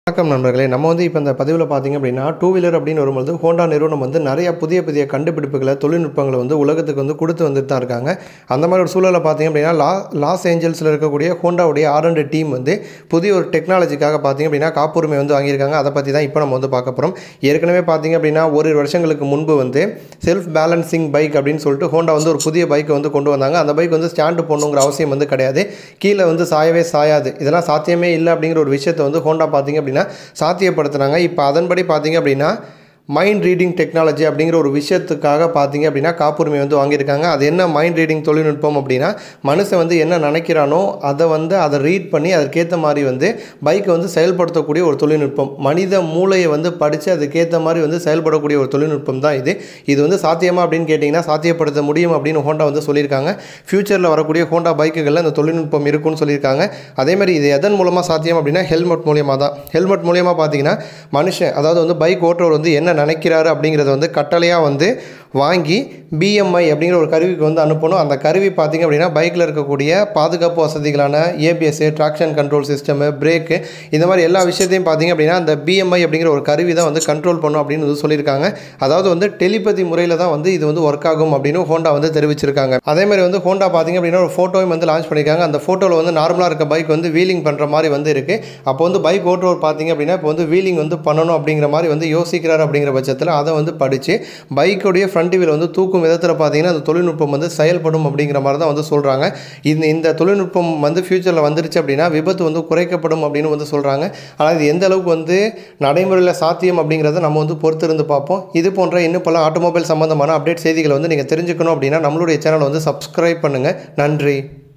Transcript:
வணக்கம் நண்பர்களே நம்ம வந்து இப்போ இந்த பதிவில் பார்த்தீங்க அப்படின்னா டூ வீலர் அப்படின்னு வரும்போது ஹோண்டா நிறுவனம் வந்து நிறைய புதிய புதிய கண்டுபிடிப்புகளை தொழில்நுட்பங்களை வந்து உலகத்துக்கு வந்து கொடுத்து வந்துட்டு தான் இருக்காங்க அந்த மாதிரி ஒரு சூழலை பார்த்தீங்க அப்படின்னா லா லாஸ் ஏஞ்சல்ஸில் இருக்கக்கூடிய ஹோண்டாவுடைய ஆர் அண்ட் டீம் வந்து புதிய ஒரு டெக்னாலஜிக்காக பார்த்தீங்க அப்படின்னா காப்புரிமை வந்து வாங்கியிருக்காங்க அதை பற்றி தான் இப்போ நம்ம வந்து பார்க்க போகிறோம் ஏற்கனவே பார்த்தீங்க அப்படின்னா ஒரு வருஷங்களுக்கு முன்பு வந்து செல்ஃப் பேலன்சிங் பைக் அப்படின்னு சொல்லிட்டு ஹோண்டா வந்து ஒரு புதிய பைக்கை வந்து கொண்டு வந்தாங்க அந்த பைக் வந்து ஸ்டாண்டு போடணுங்கிற அவசியம் வந்து கிடையாது கீழே வந்து சாயவே சாயாது இதெல்லாம் சாத்தியமே இல்லை அப்படிங்கிற ஒரு விஷயத்தை வந்து ஹோண்டா பார்த்தீங்க அப்படின்னா சாத்தியப்படுத்துனாங்க இப்போ அதன்படி பார்த்தீங்க அப்படின்னா மைண்ட் ரீடிங் டெக்னாலஜி அப்படிங்கிற ஒரு விஷயத்துக்காக பார்த்தீங்க அப்படின்னா காப்புரிமை வந்து வாங்கியிருக்காங்க அது என்ன மைண்ட் ரீடிங் தொழில்நுட்பம் அப்படின்னா மனுஷன் வந்து என்ன நினைக்கிறானோ அதை வந்து அதை ரீட் பண்ணி அதற்கேற்ற மாதிரி வந்து பைக்கை வந்து செயல்படுத்தக்கூடிய ஒரு தொழில்நுட்பம் மனித மூளையை வந்து படித்து அதுக்கேற்ற மாதிரி வந்து செயல்படக்கூடிய ஒரு தொழில்நுட்பம் தான் இது இது வந்து சாத்தியமா அப்படின்னு கேட்டிங்கன்னா சாத்தியப்படுத்த முடியும் அப்படின்னு ஹோண்டா வந்து சொல்லியிருக்காங்க ஃப்யூச்சரில் வரக்கூடிய ஹோண்டா பைக்குகளில் இந்த தொழில்நுட்பம் இருக்குன்னு சொல்லியிருக்காங்க அதேமாதிரி இது எதன் மூலமாக சாத்தியம் அப்படின்னா ஹெல்மெட் மூலியமாக தான் ஹெல்மெட் மூலியமாக பார்த்தீங்கன்னா மனுஷன் அதாவது வந்து பைக் ஓட்டுறவர் வந்து என்ன நினைக்கிறாரு அப்படிங்கிறத வந்து கட்டளையாக வந்து வாங்கி பிஎம்ஐ அப்படிங்கிற ஒரு கருவிக்கு வந்து அனுப்பணும் அந்த கருவி பார்த்திங்க அப்படின்னா பைக்கில் இருக்கக்கூடிய பாதுகாப்பு வசதிகளான ABS traction control system brake இந்த மாதிரி எல்லா விஷயத்தையும் பார்த்திங்க அப்படின்னா அந்த பிஎம்ஐ அப்படிங்கிற ஒரு கருவி தான் வந்து கண்ட்ரோல் பண்ணும் அப்படின்னு வந்து சொல்லியிருக்காங்க அதாவது வந்து டெலிபதி முறையில் தான் வந்து இது வந்து ஒர்க் ஆகும் அப்படின்னு ஹோண்டா வந்து தெரிவிச்சிருக்காங்க அதே மாதிரி வந்து ஹோண்டா பார்த்திங்க அப்படின்னா ஒரு ஃபோட்டோவும் வந்து லான்ச் பண்ணியிருக்காங்க அந்த ஃபோட்டோவில் வந்து நார்மலாக இருக்க பைக் வந்து வீலிங் பண்ணுற மாதிரி வந்து இருக்குது அப்போ வந்து பைக் ஓட்டுறவர் பார்த்திங்க அப்படின்னா இப்போ வந்து வீலிங் வந்து பண்ணணும் அப்படிங்கிற மாதிரி வந்து யோசிக்கிறார் அப்படிங்கிற பட்சத்தில் அதை வந்து படித்து பைக்குடைய ஃப்ரண்ட் வீல் வந்து தூக்கும் விதத்தில் பார்த்தீங்கன்னா அந்த தொழில்நுட்பம் வந்து செயல்படும் அப்படிங்கிற மாதிரி தான் வந்து சொல்கிறாங்க இந்த இந்த தொழில்நுட்பம் வந்து ஃப்யூச்சரில் வந்துருச்சு அப்படின்னா விபத்து வந்து குறைக்கப்படும் அப்படின்னு வந்து சொல்கிறாங்க ஆனால் இது எந்த அளவுக்கு வந்து நடைமுறையில் சாத்தியம் அப்படிங்கிறத நம்ம வந்து பொறுத்திருந்து பார்ப்போம் இது போன்ற இன்னும் பல ஆட்டோமொபைல் சம்மந்தமான அப்டேட் செய்திகளை வந்து நீங்கள் தெரிஞ்சுக்கணும் அப்படின்னா நம்மளுடைய சேனலை வந்து சப்ஸ்கிரைப் பண்ணுங்கள் நன்றி